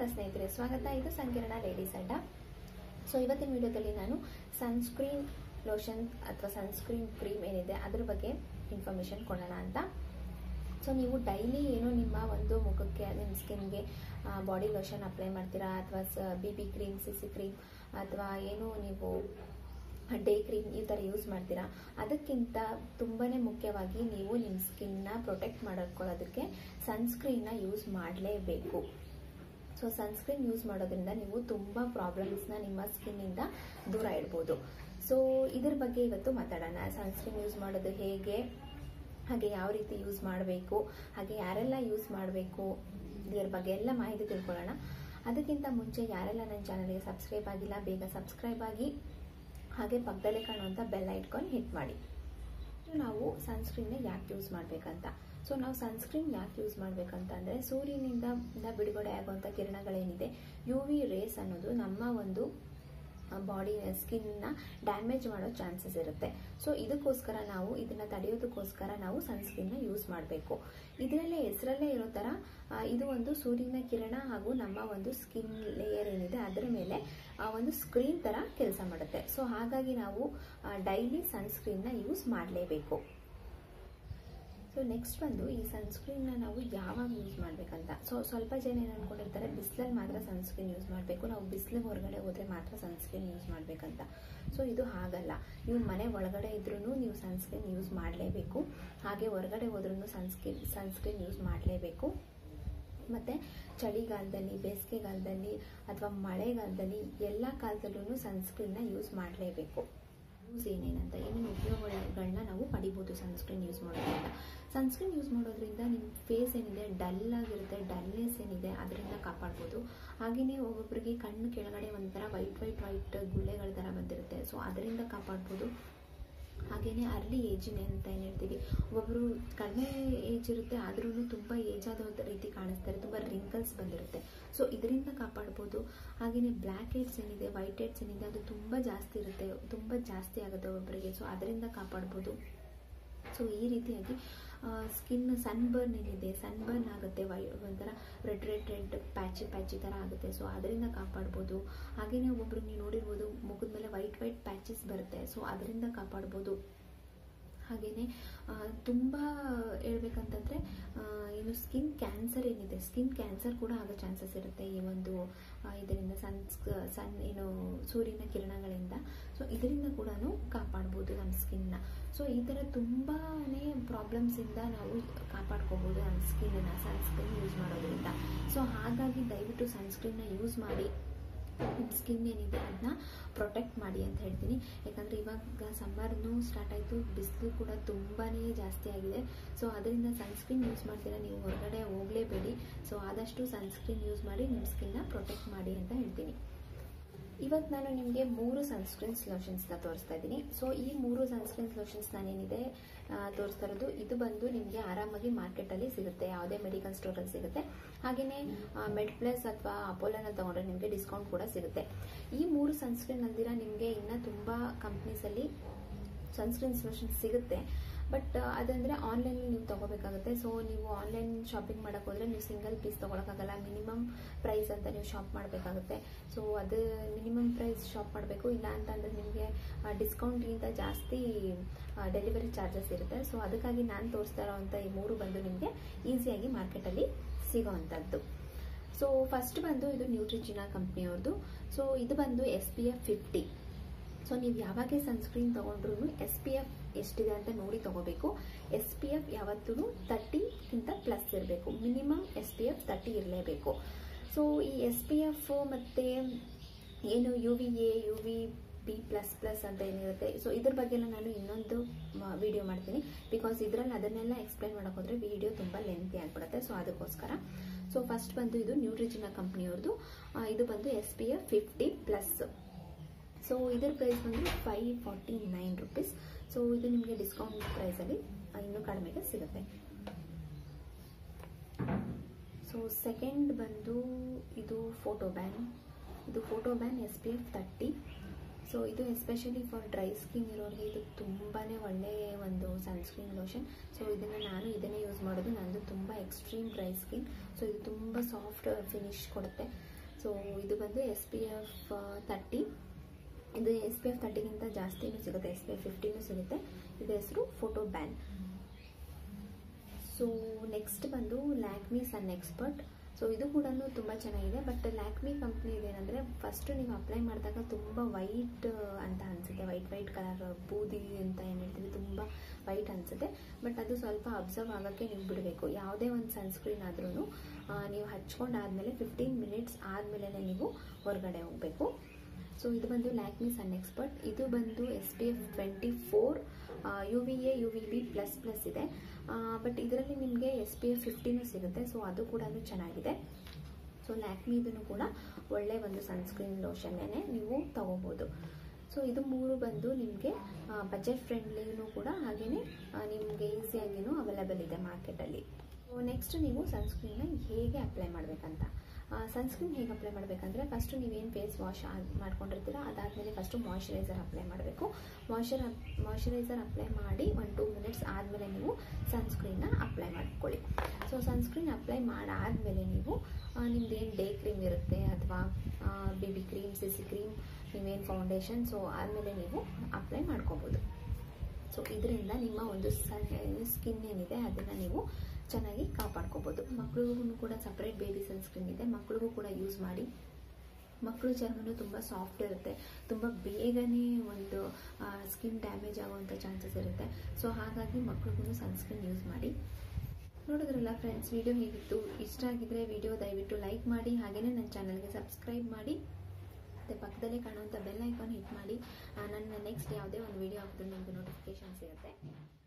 ಸ್ನೇಹಿತರೆ ಸ್ವಾಗತ ಇದು ಸಂಕಿರಣ ಲೇಡೀಸ್ ಅಡ್ಡ ಸೊ ಇವತ್ತಿನ ವಿಡಿಯೋದಲ್ಲಿ ನಾನು ಸನ್ಸ್ಕ್ರೀನ್ ಲೋಷನ್ ಅಥವಾ ಸನ್ಸ್ಕ್ರೀನ್ ಕ್ರೀಮ್ ಏನಿದೆ ಅದ್ರ ಬಗ್ಗೆ ಇನ್ಫಾರ್ಮೇಷನ್ ಕೊಡೋಣ ಅಂತ ಸೊ ನೀವು ಡೈಲಿ ಏನೋ ನಿಮ್ಮ ಒಂದು ಮುಖಕ್ಕೆ ನಿಮ್ಮ ಸ್ಕಿನ್ಗೆ ಬಾಡಿ ಲೋಷನ್ ಅಪ್ಲೈ ಮಾಡ್ತೀರಾ ಅಥವಾ B B cream C C cream ಅಥವಾ ಏನೋ ನೀವು ಡೇ ಕ್ರೀಮ್ ಈ ಥರ ಯೂಸ್ ಮಾಡ್ತೀರಾ ಅದಕ್ಕಿಂತ ತುಂಬಾ ಮುಖ್ಯವಾಗಿ ನೀವು ನಿಮ್ಮ ಸ್ಕಿನ್ನ ಪ್ರೊಟೆಕ್ಟ್ ಮಾಡ್ಕೊಳ್ಳೋದಕ್ಕೆ ಸನ್ಸ್ಕ್ರೀನ್ನ ಯೂಸ್ ಮಾಡಲೇಬೇಕು ಸೊ ಸನ್ಸ್ಕ್ರೀನ್ ಯೂಸ್ ಮಾಡೋದ್ರಿಂದ ನೀವು ತುಂಬ ಪ್ರಾಬ್ಲಮ್ಸ್ನ ನಿಮ್ಮ ಸ್ಕಿನ್ನಿಂದ ದೂರ ಇಡ್ಬೋದು ಸೊ ಇದ್ರ ಬಗ್ಗೆ ಇವತ್ತು ಮಾತಾಡೋಣ ಸನ್ಸ್ಕ್ರೀನ್ ಯೂಸ್ ಮಾಡೋದು ಹೇಗೆ ಹಾಗೆ ಯಾವ ರೀತಿ ಯೂಸ್ ಮಾಡಬೇಕು ಹಾಗೆ ಯಾರೆಲ್ಲ ಯೂಸ್ ಮಾಡಬೇಕು ಇದ್ರ ಬಗ್ಗೆ ಎಲ್ಲ ಮಾಹಿತಿ ತಿಳ್ಕೊಳ್ಳೋಣ ಅದಕ್ಕಿಂತ ಮುಂಚೆ ಯಾರೆಲ್ಲ ನನ್ನ ಚಾನಲ್ಗೆ ಸಬ್ಸ್ಕ್ರೈಬ್ ಆಗಿಲ್ಲ ಬೇಗ ಸಬ್ಸ್ಕ್ರೈಬ್ ಆಗಿ ಹಾಗೆ ಪಕ್ಕದಲ್ಲೇ ಕಾಣುವಂಥ ಬೆಲ್ ಐಟ್ಕೊಂಡು ಹಿಟ್ ಮಾಡಿ ನಾವು ಸನ್ಸ್ಕ್ರೀನ್ನ ಯಾಕೆ ಯೂಸ್ ಮಾಡಬೇಕಂತ ಸೊ ನಾವು ಸನ್ಸ್ಕ್ರೀನ್ ಯಾಕೆ ಯೂಸ್ ಮಾಡಬೇಕಂತಂದರೆ ಸೂರ್ಯನಿಂದ ಬಿಡುಗಡೆ ಆಗುವಂಥ ಕಿರಣಗಳೇನಿದೆ ಯು ವಿ ರೇಸ್ ಅನ್ನೋದು ನಮ್ಮ ಒಂದು ಬಾಡಿ ಸ್ಕಿನ್ನ ಡ್ಯಾಮೇಜ್ ಮಾಡೋ ಚಾನ್ಸಸ್ ಇರುತ್ತೆ ಸೊ ಇದಕ್ಕೋಸ್ಕರ ನಾವು ಇದನ್ನ ತಡೆಯೋದಕ್ಕೋಸ್ಕರ ನಾವು ಸನ್ಸ್ಕ್ರೀನ್ನ ಯೂಸ್ ಮಾಡಬೇಕು ಇದರಲ್ಲೇ ಹೆಸರಲ್ಲೇ ಇರೋ ಥರ ಇದು ಒಂದು ಸೂರ್ಯನ ಕಿರಣ ಹಾಗೂ ನಮ್ಮ ಒಂದು ಸ್ಕಿನ್ ಲೇಯರ್ ಏನಿದೆ ಅದರ ಮೇಲೆ ಒಂದು ಸ್ಕ್ರೀನ್ ಥರ ಕೆಲಸ ಮಾಡುತ್ತೆ ಸೊ ಹಾಗಾಗಿ ನಾವು ಡೈಲಿ ಸನ್ಸ್ಕ್ರೀನ್ನ ಯೂಸ್ ಮಾಡಲೇಬೇಕು ಸೊ ನೆಕ್ಸ್ಟ್ ಬಂದು ಈ ಸನ್ಸ್ಕ್ರೀನ್ನ ನಾವು ಯಾವಾಗ ಯೂಸ್ ಮಾಡಬೇಕಂತ ಸೊ ಸ್ವಲ್ಪ ಜನ ಏನು ಅನ್ಕೊಂಡಿರ್ತಾರೆ ಬಿಸಿಲಲ್ಲಿ ಮಾತ್ರ ಸನ್ಸ್ಕ್ರೀನ್ ಯೂಸ್ ಮಾಡಬೇಕು ನಾವು ಬಿಸಿಲಿಗೆ ಹೊರಗಡೆ ಹೋದರೆ ಮಾತ್ರ ಸನ್ಸ್ಕ್ರೀನ್ ಯೂಸ್ ಮಾಡಬೇಕಂತ ಸೊ ಇದು ಹಾಗಲ್ಲ ನೀವು ಮನೆ ಒಳಗಡೆ ಇದ್ರೂ ನೀವು ಸನ್ಸ್ಕ್ರೀನ್ ಯೂಸ್ ಮಾಡಲೇಬೇಕು ಹಾಗೆ ಹೊರಗಡೆ ಹೋದ್ರೂ ಸನ್ಸ್ಕ್ರೀನ್ ಸನ್ಸ್ಕ್ರೀನ್ ಯೂಸ್ ಮಾಡಲೇಬೇಕು ಮತ್ತು ಚಳಿಗಾಲದಲ್ಲಿ ಬೇಸಿಗೆಗಾಲದಲ್ಲಿ ಅಥವಾ ಮಳೆಗಾಲದಲ್ಲಿ ಎಲ್ಲ ಕಾಲದಲ್ಲೂ ಸನ್ಸ್ಕ್ರೀನ್ನ ಯೂಸ್ ಮಾಡಲೇಬೇಕು ಯೂಸ್ ಏನೇನಂತ ಏನೇನು ಉಪಯೋಗಗಳನ್ನ ನಾವು ಪಡಿಬೋದು ಸನ್ಸ್ಕ್ರೀನ್ ಯೂಸ್ ಮಾಡೋದ್ರಿಂದ ಸನ್ಸ್ಕ್ರೀನ್ ಯೂಸ್ ಮಾಡೋದ್ರಿಂದ ನಿಮ್ಮ ಫೇಸ್ ಏನಿದೆ ಡಲ್ ಆಗಿರುತ್ತೆ ಡಲ್ನೆಸ್ ಏನಿದೆ ಅದರಿಂದ ಕಾಪಾಡ್ಬೋದು ಹಾಗೆಯೇ ಒಬ್ಬೊಬ್ಬರಿಗೆ ಕಣ್ಣು ಕೆಳಗಡೆ ಒಂಥರ ವೈಟ್ ವೈಟ್ ವೈಟ್ ಗುಳ್ಳೆಗಳ ಥರ ಬಂದಿರುತ್ತೆ ಸೊ ಅದರಿಂದ ಕಾಪಾಡ್ಬೋದು ಹಾಗೆಯೇ ಅರ್ಲಿ ಏಜಿನ ಅಂತ ಏನು ಹೇಳ್ತೀವಿ ಒಬ್ಬರು ಕಡಿಮೆ ಏಜ್ ಇರುತ್ತೆ ಆದ್ರೂ ತುಂಬ ಏಜ್ ಆದ ರೀತಿ ಕಾಣಿಸ್ತಾರೆ ತುಂಬ ರಿಂಕಲ್ಸ್ ಬಂದಿರುತ್ತೆ ಸೊ ಇದರಿಂದ ಕಾಪಾಡ್ಬೋದು ಹಾಗೆಯೇ ಬ್ಲ್ಯಾಕ್ ಹೆಡ್ಸ್ ಏನಿದೆ ವೈಟ್ ಹೆಡ್ಸ್ ಏನಿದೆ ಅದು ತುಂಬ ಜಾಸ್ತಿ ಇರುತ್ತೆ ತುಂಬ ಜಾಸ್ತಿ ಆಗುತ್ತೆ ಒಬ್ಬರಿಗೆ ಸೊ ಅದರಿಂದ ಕಾಪಾಡ್ಬೋದು ಸೊ ಈ ರೀತಿಯಾಗಿ ಸ್ಕಿನ್ ಸನ್ಬರ್ನ್ ಏನಿದೆ ಸನ್ಬರ್ನ್ ಆಗುತ್ತೆ ವೈ ಒಂಥರ red red red patchy patchy ಥರ ಆಗುತ್ತೆ ಸೊ ಅದರಿಂದ ಕಾಪಾಡ್ಬೋದು ಹಾಗೆಯೇ ಒಬ್ಬರು ನೀವು ನೋಡಿರ್ಬೋದು ಮುಖದ ಮೇಲೆ ವೈಟ್ ವೈಟ್ ಪ್ಯಾಚಸ್ ಬರುತ್ತೆ ಸೊ ಅದರಿಂದ ಕಾಪಾಡ್ಬೋದು ಹಾಗೆಯೇ ತುಂಬ ಹೇಳ್ಬೇಕಂತಂದರೆ ಏನು ಸ್ಕಿನ್ ಕ್ಯಾನ್ಸರ್ ಏನಿದೆ ಸ್ಕಿನ್ ಕ್ಯಾನ್ಸರ್ ಕೂಡ ಆಗೋ ಚಾನ್ಸಸ್ ಇರುತ್ತೆ ಈ ಒಂದು ಇದರಿಂದ ಸನ್ ಸನ್ ಏನು ಸೂರ್ಯನ ಕಿರಣಗಳಿಂದ ಸೊ ಇದರಿಂದ ಕೂಡ ಕಾಪಾಡ್ಬೋದು ನಮ್ಮ ಸ್ಕಿನ್ನ ಸೊ ಈ ಥರ ತುಂಬಾ ಪ್ರಾಬ್ಲಮ್ಸಿಂದ ನಾವು ಕಾಪಾಡ್ಕೋಬೋದು ನಮ್ಮ ಸ್ಕಿನ್ನ ಸನ್ಸ್ಕ್ರೀನ್ ಯೂಸ್ ಮಾಡೋದ್ರಿಂದ ಸೊ ಹಾಗಾಗಿ ದಯವಿಟ್ಟು ಸನ್ಸ್ಕ್ರೀನ್ನ ಯೂಸ್ ಮಾಡಿ ನಿಮ್ಮ ಸ್ಕಿನ್ ಏನಿದೆ ಅದನ್ನ ಪ್ರೊಟೆಕ್ಟ್ ಮಾಡಿ ಅಂತ ಹೇಳ್ತೀನಿ ಯಾಕಂದರೆ ಇವಾಗ ಸಮ್ಮರ್ನು ಸ್ಟಾರ್ಟ್ ಆಯಿತು ಬಿಸಿಲು ಕೂಡ ತುಂಬಾ ಜಾಸ್ತಿ ಆಗಿದೆ ಸೊ ಅದರಿಂದ ಸನ್ಸ್ಕ್ರೀನ್ ಯೂಸ್ ಮಾಡ್ತೀರಾ ನೀವು ಹೊರಗಡೆ ಹೋಗಲೇಬೇಡಿ ಸೊ ಆದಷ್ಟು ಸನ್ಸ್ಕ್ರೀನ್ ಯೂಸ್ ಮಾಡಿ ನಿಮ್ಮ ಸ್ಕಿನ್ನ ಪ್ರೊಟೆಕ್ಟ್ ಮಾಡಿ ಅಂತ ಹೇಳ್ತೀನಿ ಇವತ್ತು ನಾನು ನಿಮಗೆ ಮೂರು ಸನ್ಸ್ಕ್ರೀನ್ಸ್ ಲೋಷನ್ಸ್ನ ತೋರಿಸ್ತಾ ಇದ್ದೀನಿ ಸೊ ಈ ಮೂರು ಸನ್ಸ್ಕ್ರೀನ್ಸ್ ಲೋಷನ್ಸ್ ನಾನೇನಿದೆ ತೋರಿಸ್ತಾ ಇರೋದು ಇದು ಬಂದು ನಿಮಗೆ ಆರಾಮಾಗಿ ಮಾರ್ಕೆಟಲ್ಲಿ ಸಿಗುತ್ತೆ ಯಾವುದೇ ಮೆಡಿಕಲ್ ಸ್ಟೋರಲ್ಲಿ ಸಿಗುತ್ತೆ ಹಾಗೆಯೇ ಮೆಡ್ ಪ್ಲಸ್ ಅಥವಾ ಅಪೋಲೋನ ತೊಗೊಂಡ್ರೆ ನಿಮಗೆ ಡಿಸ್ಕೌಂಟ್ ಕೂಡ ಸಿಗುತ್ತೆ ಈ ಮೂರು ಸನ್ಸ್ಕ್ರೀನ್ ಅಲ್ದಿರ ನಿಮಗೆ ಇನ್ನೂ ತುಂಬ ಕಂಪ್ನೀಸಲ್ಲಿ ಸನ್ಸ್ಕ್ರೀನ್ಸ್ ಲೋಷನ್ ಸಿಗುತ್ತೆ ಬಟ್ ಅದಂದರೆ ಆನ್ಲೈನಲ್ಲಿ ನೀವು ತೊಗೋಬೇಕಾಗುತ್ತೆ ಸೊ ನೀವು ಆನ್ಲೈನ್ ಶಾಪಿಂಗ್ ಮಾಡೋಕೆ ಹೋದರೆ ನೀವು ಸಿಂಗಲ್ ಪೀಸ್ ತೊಗೊಳಕ್ಕಾಗಲ್ಲ ಮಿನಿಮಮ್ ಪ್ರೈಸ್ ಅಂತ ನೀವು ಶಾಪ್ ಮಾಡಬೇಕಾಗುತ್ತೆ ಸೊ ಅದು ಮಿನಿಮಮ್ ಪ್ರೈಸ್ ಶಾಪ್ ಮಾಡಬೇಕು ಇಲ್ಲ ಅಂತಂದರೆ ನಿಮಗೆ ಡಿಸ್ಕೌಂಟ್ಗಿಂತ ಜಾಸ್ತಿ ಡೆಲಿವರಿ ಚಾರ್ಜಸ್ ಇರುತ್ತೆ ಸೊ ಅದಕ್ಕಾಗಿ ನಾನು ತೋರಿಸ್ತಾ ಇರೋವಂಥ ಈ ಮೂರು ಬಂದು ನಿಮಗೆ ಈಸಿಯಾಗಿ ಮಾರ್ಕೆಟಲ್ಲಿ ಸಿಗೋವಂಥದ್ದು ಸೊ ಫಸ್ಟ್ ಬಂದು ಇದು ನ್ಯೂಟ್ರಿಜಿನಾ ಕಂಪ್ನಿಯವ್ರದ್ದು ಸೊ ಇದು ಬಂದು S P F fifty so ನೀವು ಯಾವಾಗೇ ಸನ್ಸ್ಕ್ರೀನ್ ತೊಗೊಂಡ್ರು ಎಸ್ ಪಿ ಎಫ್ ಎಷ್ಟಿದೆ ಅಂತ ನೋಡಿ ತಗೋಬೇಕು ಎಸ್ ಪಿ ಎಫ್ ಯಾವತ್ತೂ ತರ್ಟಿಗಿಂತ ಪ್ಲಸ್ ಇರಬೇಕು minimum S P F thirty ಇರಲೇಬೇಕು ಸೊ ಈ ಎಸ್ ಪಿ ಎಫ್ ಮತ್ತು ಏನು U V A U V B plus plus ಅಂತ ಏನಿರುತ್ತೆ ಸೊ ಇದ್ರ ಬಗ್ಗೆ ಎಲ್ಲ ನಾನು ಇನ್ನೊಂದು ವಿಡಿಯೋ ಮಾಡ್ತೀನಿ ಬಿಕಾಸ್ ಇದರಲ್ಲಿ ಅದನ್ನೆಲ್ಲ ಎಕ್ಸ್ಪ್ಲೈನ್ ಮಾಡೋಕೆ ಹೋದರೆ ವಿಡಿಯೋ ತುಂಬ ಲೆಂತಿ ಆಗಿಬಿಡುತ್ತೆ ಸೊ ಅದಕ್ಕೋಸ್ಕರ ಸೊ ಫಸ್ಟ್ ಬಂದು ಇದು ನ್ಯೂಟ್ರಿಜಿನಾ ಕಂಪ್ನಿಯವ್ರದ್ದು ಇದು ಬಂದು S P F fifty plus so ಇದರ ಪ್ರೈಸ್ ಬಂದು five forty nine rupees so ಇದು ನಿಮಗೆ ಡಿಸ್ಕೌಂಟ್ ಪ್ರೈಸಲ್ಲಿ ಇನ್ನೂ ಕಡಿಮೆಗೆ ಸಿಗುತ್ತೆ ಸೊ ಸೆಕೆಂಡ್ ಬಂದು ಇದು ಫೋಟೋ ಬ್ಯಾನ್ ಇದು photo ban S P F thirty so ಇದು ಎಸ್ಪೆಷಲಿ ಫಾರ್ ಡ್ರೈ ಸ್ಕಿನ್ ಇರೋರಿಗೆ ಇದು ತುಂಬಾ ಒಳ್ಳೆಯ ಒಂದು ಸನ್ಸ್ಕ್ರೀನ್ ಲೋಷನ್ ಸೊ ಇದನ್ನು ನಾನು ಇದನ್ನೇ ಯೂಸ್ ಮಾಡೋದು ನಂದು ತುಂಬ ಎಕ್ಸ್ಟ್ರೀಮ್ ಡ್ರೈ ಸ್ಕಿನ್ ಸೊ ಇದು ತುಂಬ ಸಾಫ್ಟ್ ಫಿನಿಶ್ ಕೊಡುತ್ತೆ ಸೊ ಇದು ಬಂದು ಎಸ್ ಪಿ ಎಫ್ ತರ್ಟಿ ಇದು ಎಸ್ ಪಿ ಎಫ್ ತರ್ಟಿಗಿಂತ ಜಾಸ್ತಿನೂ ಸಿಗುತ್ತೆ ಎಸ್ ಪಿ ಎಫ್ ಫಿಫ್ಟಿನೂ ಸಿಗುತ್ತೆ ಇದು ಹೆಸರು ಫೋಟೋ ಬ್ಯಾನ್ ಸೊ ನೆಕ್ಸ್ಟ್ ಬಂದು ಲ್ಯಾಕ್ಮಿ ಸನ್ ಎಕ್ಸ್ಪರ್ಟ್ ಸೊ ಇದು ಕೂಡ ತುಂಬ ಚೆನ್ನಾಗಿದೆ ಬಟ್ ಲ್ಯಾಕ್ಮಿ ಕಂಪ್ನಿ ಏನಂದರೆ ಫಸ್ಟು ನೀವು ಅಪ್ಲೈ ಮಾಡಿದಾಗ ತುಂಬ ವೈಟ್ ಅಂತ ಅನಿಸುತ್ತೆ ವೈಟ್ ವೈಟ್ ಕಲರ್ ಬೂದಿ ಅಂತ ಏನು ಹೇಳ್ತೀವಿ ತುಂಬ ವೈಟ್ ಅನಿಸುತ್ತೆ ಬಟ್ ಅದು ಸ್ವಲ್ಪ ಅಬ್ಸರ್ವ್ ಆಗೋಕ್ಕೆ ನೀವು ಬಿಡಬೇಕು ಯಾವುದೇ ಒಂದು ಸನ್ಸ್ಕ್ರೀನ್ ಆದ್ರೂ ನೀವು ಹಚ್ಕೊಂಡಾದ್ಮೇಲೆ ಫಿಫ್ಟೀನ್ ಮಿನಿಟ್ಸ್ ಆದಮೇಲೆ ನೀವು ಹೊರಗಡೆ ಹೋಗಬೇಕು ಸೊ ಇದು ಬಂದು ಲ್ಯಾಕ್ಮಿ ಸನ್ ಎಕ್ಸ್ಪರ್ಟ್ ಇದು ಬಂದು S P F twenty four U V A U V B plus plus ಇದೆ ಬಟ್ ಇದರಲ್ಲಿ ನಿಮಗೆ ಎಸ್ ಪಿ ಎಫ್ ಫಿಫ್ಟಿನೂ ಸಿಗುತ್ತೆ ಸೊ ಅದು ಕೂಡ ಚೆನ್ನಾಗಿದೆ ಸೊ ಲ್ಯಾಕ್ಮಿ ಇದನ್ನು ಕೂಡ ಒಳ್ಳೆ ಒಂದು ಸನ್ಸ್ಕ್ರೀನ್ ಲೋಷನ್ನೇ ನೀವು ತಗೋಬೋದು ಸೊ ಇದು ಮೂರು ಬಂದು ನಿಮಗೆ ಬಜೆಟ್ ಫ್ರೆಂಡ್ಲಿನೂ ಕೂಡ ಹಾಗೆಯೇ ನಿಮಗೆ ಈಸಿಯಾಗಿನೂ ಅವೈಲೇಬಲ್ ಇದೆ ಮಾರ್ಕೆಟಲ್ಲಿ ನೆಕ್ಸ್ಟ್ ನೀವು ಸನ್ಸ್ಕ್ರೀನ್ನ ಹೇಗೆ ಅಪ್ಲೈ ಮಾಡಬೇಕಂತ ಸನ್ಸ್ಕ್ರೀನ್ ಹೇಗೆ ಅಪ್ಲೈ ಮಾಡಬೇಕಂದ್ರೆ ಫಸ್ಟು ನೀವೇನು ಫೇಸ್ ವಾಶ್ ಮಾಡ್ಕೊಂಡಿರ್ತೀರ ಅದಾದಮೇಲೆ ಫಸ್ಟು ಮಾಯ್ಶ್ಚರೈಸರ್ ಅಪ್ಲೈ ಮಾಡಬೇಕು ಮಾಯ್ಶ್ಚರ್ ಮಾಯ್ಶ್ಚರೈಸರ್ ಅಪ್ಲೈ ಮಾಡಿ ಒನ್ ಟೂ ಮಿನಿಟ್ಸ್ ಆದಮೇಲೆ ನೀವು ಸನ್ಸ್ಕ್ರೀನ್ನ ಅಪ್ಲೈ ಮಾಡ್ಕೊಳ್ಳಿ ಸೊ ಸನ್ಸ್ಕ್ರೀನ್ ಅಪ್ಲೈ ಮಾಡಾದಮೇಲೆ ನೀವು ನಿಮ್ದೇನು ಡೇ ಕ್ರೀಮ್ ಇರುತ್ತೆ ಅಥವಾ B B cream C C cream ನೀವೇನು ಫೌಂಡೇಶನ್ ಸೊ ಆದಮೇಲೆ ನೀವು ಅಪ್ಲೈ ಮಾಡ್ಕೋಬೋದು ಸೊ ಇದರಿಂದ ನಿಮ್ಮ ಒಂದು ಸನ್ ಸ್ಕಿನ್ ಏನಿದೆ ಅದನ್ನು ನೀವು ಚೆನ್ನಾಗಿ ಕಾಪಾಡ್ಕೋಬೋದು ಮಕ್ಕಳಿಗೂ ಕೂಡ ಸಪ್ರೇಟ್ ಬೇಬಿ ಸನ್ಸ್ಕ್ರೀನ್ ಇದೆ ಮಕ್ಕಳಿಗೂ ಕೂಡ ಯೂಸ್ ಮಾಡಿ ಮಕ್ಕಳು ಚರ್ಮನೂ ತುಂಬ ಸಾಫ್ಟ್ ಇರುತ್ತೆ ತುಂಬ ಬೇಗನೆ ಒಂದು ಸ್ಕಿನ್ ಡ್ಯಾಮೇಜ್ ಆಗುವಂಥ ಚಾನ್ಸಸ್ ಇರುತ್ತೆ ಸೊ ಹಾಗಾಗಿ ಮಕ್ಳಿಗೂ ಸನ್ಸ್ಕ್ರೀನ್ ಯೂಸ್ ಮಾಡಿ ನೋಡಿದ್ರಲ್ಲ ಫ್ರೆಂಡ್ಸ್ ವಿಡಿಯೋ ಹೇಗಿತ್ತು ಇಷ್ಟ ಆಗಿದ್ರೆ ವಿಡಿಯೋ ದಯವಿಟ್ಟು ಲೈಕ್ ಮಾಡಿ ಹಾಗೆಯೇ ನನ್ನ ಚಾನಲ್ಗೆ ಸಬ್ಸ್ಕ್ರೈಬ್ ಮಾಡಿ ಮತ್ತು ಪಕ್ಕದಲ್ಲೇ ಕಾಣುವಂಥ ಬೆಲ್ ಐಕಾನ್ ಹಿಟ್ ಮಾಡಿ ನನ್ನ ನೆಕ್ಸ್ಟ್ ಯಾವುದೇ ಒಂದು ವಿಡಿಯೋ ಹಾಕಿದ್ರೆ ನಿಮಗೆ ನೋಟಿಫಿಕೇಶನ್ ಸಿಗುತ್ತೆ